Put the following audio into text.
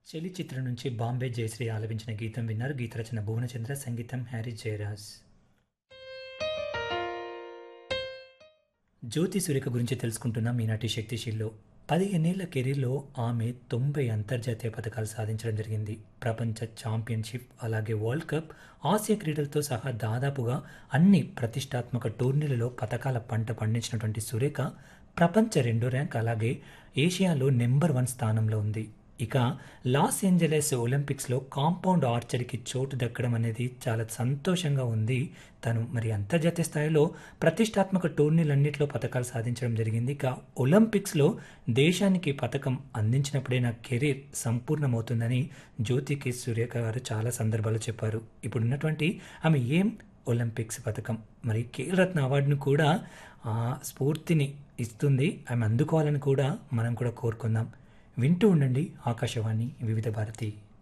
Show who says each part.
Speaker 1: చెలి చిత్రం నుంచి బాంబే జయశ్రీ ఆలపించిన గీతం విన్నారు గీత రచన భువనచంద్ర సంగీతం హ్యారీ జయరాజ్ జ్యోతి సురేఖ గురించి తెలుసుకుంటున్నాం ఈనాటి శక్తిశీల్లో పదిహేనేళ్ల కెరీర్లో ఆమె తొంభై అంతర్జాతీయ పథకాలు సాధించడం జరిగింది ప్రపంచ ఛాంపియన్షిప్ అలాగే వరల్డ్ కప్ ఆసియా క్రీడలతో సహా దాదాపుగా అన్ని ప్రతిష్టాత్మక టోర్నీలలో పథకాల పంట పండించినటువంటి సురేఖ ప్రపంచ రెండో ర్యాంక్ అలాగే ఏషియాలో నెంబర్ వన్ స్థానంలో ఉంది ఇక లాస్ ఏంజలస్ ఒలింపిక్స్లో కాంపౌండ్ ఆర్చరీకి చోటు దక్కడం అనేది చాలా సంతోషంగా ఉంది తను మరి అంతర్జాతీయ స్థాయిలో ప్రతిష్టాత్మక టోర్నీలన్నింటిలో పథకాలు సాధించడం జరిగింది ఇక ఒలింపిక్స్లో దేశానికి పథకం అందించినప్పుడే నా కెరీర్ సంపూర్ణమవుతుందని జ్యోతికి సురేఖ గారు చాలా సందర్భాలు చెప్పారు ఇప్పుడున్నటువంటి ఆమె ఏం ఒలింపిక్స్ పథకం మరి ఖేల్ రత్న అవార్డును కూడా స్ఫూర్తిని ఇస్తుంది ఆమె అందుకోవాలని కూడా మనం కూడా కోరుకుందాం వింటూ ఉండండి ఆకాశవాణి వివిధ భారతి